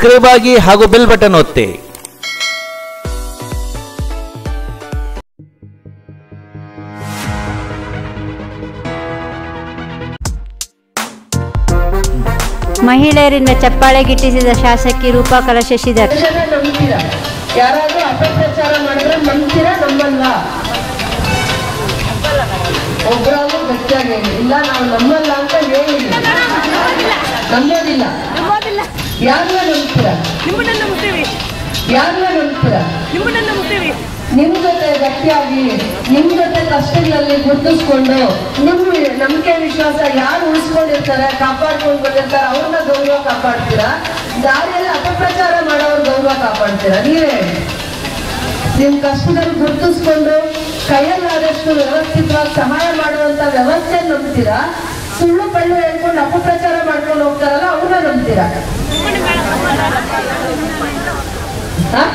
subscribe ಆಗಿ ಹಾಗೂ bell button ಒತ್ತಿ ಮಹಿಳೆಯರಿಂದ ಚಪ್ಪಾಳೆ ಗಿಟ್ಟಿಸಿದ ಶಾಸಕಿ ರೂಪಾ ಕಲಶಶಿಧರ್ ಜನ ನಂಬ್ತೀರಾ ಯಾರಾದ್ರೂ ಅಪಪ್ರಚಾರ ಮಾಡಿದ್ರೆ ನಂಬ್ತೀರಾ ನಂಬಲ್ಲ ಒಬ್ಬರಾದ್ರೂ ಗಟ್ಟಿಯಾಗಿ ಹೇಳಿ ಇಲ್ಲ ನಾವು ನಂಬಲ್ಲ ಅಂತ ಹೇಳಿಲ್ಲ ನಂಬೋದಿಲ್ಲ ಯಾರನ್ನ ನಂಬ್ತೀರಾ ಯಾರನ್ನ ನಂಬ್ತೀರಾ ನಿಮ್ ಜೊತೆ ಗಟ್ಟಿಯಾಗಿ ನಿಮ್ ಜೊತೆ ಕಷ್ಟಗಳಲ್ಲಿ ಗುರುತಿಸ್ಕೊಂಡು ನಿಮ್ ನಂಬಿಕೆ ವಿಶ್ವಾಸ ಯಾರು ಉಳಿಸ್ಕೊಂಡಿರ್ತಾರೆ ಕಾಪಾಡ್ಕೊಂಡು ಬಂದಿರ್ತಾರೆ ಅವ್ರನ್ನ ಗೌರವ ಕಾಪಾಡ್ತೀರಾ ದಾರಿಯಲ್ಲಿ ಅಪಪ್ರಚಾರ ಮಾಡೋರ್ ಗೌರವ ಕಾಪಾಡ್ತೀರಾ ನೀವೇ ಹೇಳಿ ನಿಮ್ ಕಷ್ಟದಲ್ಲಿ ಗುರುತಿಸ್ಕೊಂಡು ಕೈಯಲ್ಲಾದಷ್ಟು ವ್ಯವಸ್ಥಿತವಾಗಿ ಸಹಾಯ ಮಾಡುವಂತ ವ್ಯವಸ್ಥೆ ನಂಬ್ತೀರಾ ಸುಳ್ಳು ಪಳ್ಳು ಹೇಳ್ಕೊಂಡು ಅಪಪ್ರಚಾರ ಮಾಡ್ಕೊಂಡು ಹೋಗ್ತಾರಲ್ಲ ಅವ್ರನ್ನ ನಂಬ್ತೀರಾ ಹಾ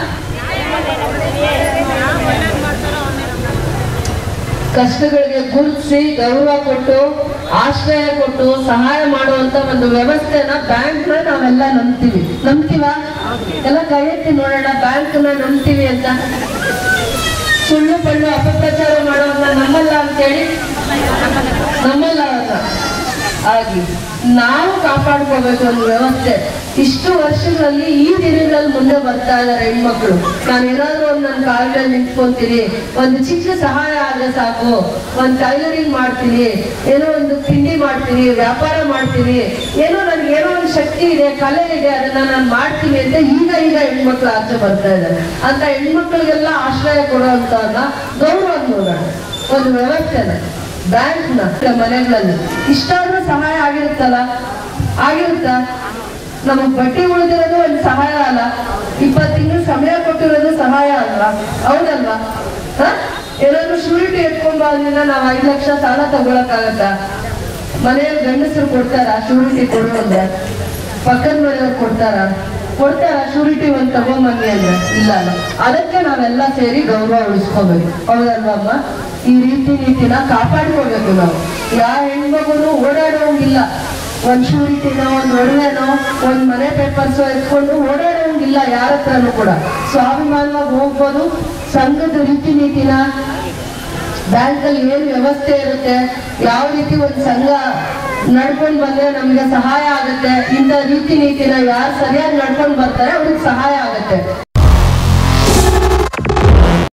ಕಷ್ಟಗಳಿಗೆ ಗುರುತಿಸಿ ಗೌರವ ಕೊಟ್ಟು ಆಶ್ರಯ ಕೊಟ್ಟು ಸಹಾಯ ಮಾಡುವಂತ ಒಂದು ವ್ಯವಸ್ಥೆನ ಬ್ಯಾಂಕ್ ನ ನಾವೆಲ್ಲ ನಂಬ್ತೀವಿ ನಂಬ್ತೀವ ಎಲ್ಲ ಕೈ ಎತ್ತಿ ನೋಡೋಣ ಬ್ಯಾಂಕ್ ನ ನಂಬ್ತೀವಿ ಅಂತ ಸುಳ್ಳು ಪಳ್ಳು ಅಪಪ್ರಚಾರ ಮಾಡೋದನ್ನ ನಮ್ಮಲ್ಲ ಅಂತೇಳಿ ನಮ್ಮಲ್ಲ ಅವ್ರನ್ನ ಹಾಗೆ ನಾವು ಕಾಪಾಡ್ಕೋಬೇಕು ಒಂದು ವ್ಯವಸ್ಥೆ ಇಷ್ಟು ವರ್ಷಗಳಲ್ಲಿ ಈ ದಿನಗಳಲ್ಲಿ ಮುಂದೆ ಬರ್ತಾ ಇದಾರೆ ಹೆಣ್ಮಕ್ಳು ನಾನು ಏನಾದ್ರೂ ಒಂದು ನನ್ನ ಕಾಲದಲ್ಲಿ ನಿಂತ್ಕೊಂತೀನಿ ಒಂದು ಚಿಕ್ಕ ಸಹಾಯ ಆದ್ರೆ ಸಾಕು ಒಂದು ಟೈಲರಿಂಗ್ ಮಾಡ್ತೀನಿ ಏನೋ ಒಂದು ತಿಂಡಿ ಮಾಡ್ತೀನಿ ವ್ಯಾಪಾರ ಮಾಡ್ತೀನಿ ಏನೋ ನನ್ಗೆ ಏನೋ ಒಂದು ಶಕ್ತಿ ಇದೆ ಕಲೆ ಇದೆ ಅದನ್ನ ನಾನು ಮಾಡ್ತೀನಿ ಅಂತ ಈಗ ಈಗ ಹೆಣ್ಮಕ್ಳು ಆಚೆ ಬರ್ತಾ ಇದ್ದಾರೆ ಅಂತ ಹೆಣ್ಮಕ್ಳಿಗೆಲ್ಲ ಆಶ್ರಯ ಕೊಡುವಂತ ಗೌರವ ನೋಡೋಣ ಒಂದು ವ್ಯವಸ್ಥೆನ ಬ್ಯಾಂಕ್ ನ ಮನೆಗಳಲ್ಲಿ ಇಷ್ಟಾದ್ರೂ ಸಹಾಯ ಆಗಿರುತ್ತಲ್ಲ ಆಗಿರುತ್ತಾ ನಮಗ್ ಬಟ್ಟೆ ಉಳಿದಿರೋದು ಒಂದು ಸಹಾಯ ಅಲ್ಲ ಇಪ್ಪತ್ತು ತಿಂಗಳು ಸಮಯ ಕೊಟ್ಟಿರೋದು ಸಹಾಯ ಅಲ್ವಾ ಹೌದಲ್ವಾ ಹ ಏನಾದ್ರು ಶೂರಿಟಿ ಎತ್ಕೊಂಡ್ ಬಂದ್ರಿಂದ ನಾವ್ ಐದ್ ಲಕ್ಷ ಸಾಲ ತಗೊಳಕ್ಕಾಗತ್ತ ಮನೆಯಲ್ಲಿ ಗಂಡಸರು ಕೊಡ್ತಾರ ಶೂರಿಟಿ ಕೊಡು ಅಂದ್ರೆ ಪಕ್ಕದ ಮನೆಯವ್ರು ಕೊಡ್ತಾರ ಕೊಡ್ತಾರ ಶೂರಿಟಿ ಒಂದ್ ತಗೊಂಬನ್ನಿ ಅಂದ್ರೆ ಇಲ್ಲ ಅಲ್ಲ ಅದಕ್ಕೆ ನಾವೆಲ್ಲ ಸೇರಿ ಗೌರವ ಉಳಿಸ್ಕೋಬೇಕು ಹೌದಲ್ವಾ ಅಮ್ಮ ಈ ರೀತಿ ನೀತಿನ ಕಾಪಾಡ್ಕೋಬೇಕು ನಾವು ಯಾವ ಹೆಣ್ಮಗುನು ಓಡಾಡೋಂಗಿಲ್ಲ ಒಂದ್ ಶೂರಿಟಿನೋ ಒಂದ್ ಒಡವೆನೋ ಒಂದ್ ಮನೆ ಪೇಪರ್ಸ್ ಎತ್ಕೊಂಡು ಓಡಾಡೋಂಗಿಲ್ಲ ಯಾರ ಹತ್ರನೂ ಕೂಡ ಸ್ವಾಭಿಮಾನವಾಗಿ ಹೋಗ್ಬೋದು ಸಂಘದ ರೀತಿ ನೀತಿನ ಬ್ಯಾಂಕ್ ಅಲ್ಲಿ ಏನ್ ವ್ಯವಸ್ಥೆ ಇರುತ್ತೆ ಯಾವ ರೀತಿ ಒಂದು ಸಂಘ ನಡ್ಕೊಂಡ್ ಬಂದ್ರೆ ನಮ್ಗೆ ಸಹಾಯ ಆಗುತ್ತೆ ಇಂಥ ರೀತಿ ನೀತಿನ ಯಾರು ಸರಿಯಾಗಿ ನಡ್ಕೊಂಡ್ ಬರ್ತಾರೆ ಅವ್ರಿಗೆ ಸಹಾಯ ಆಗುತ್ತೆ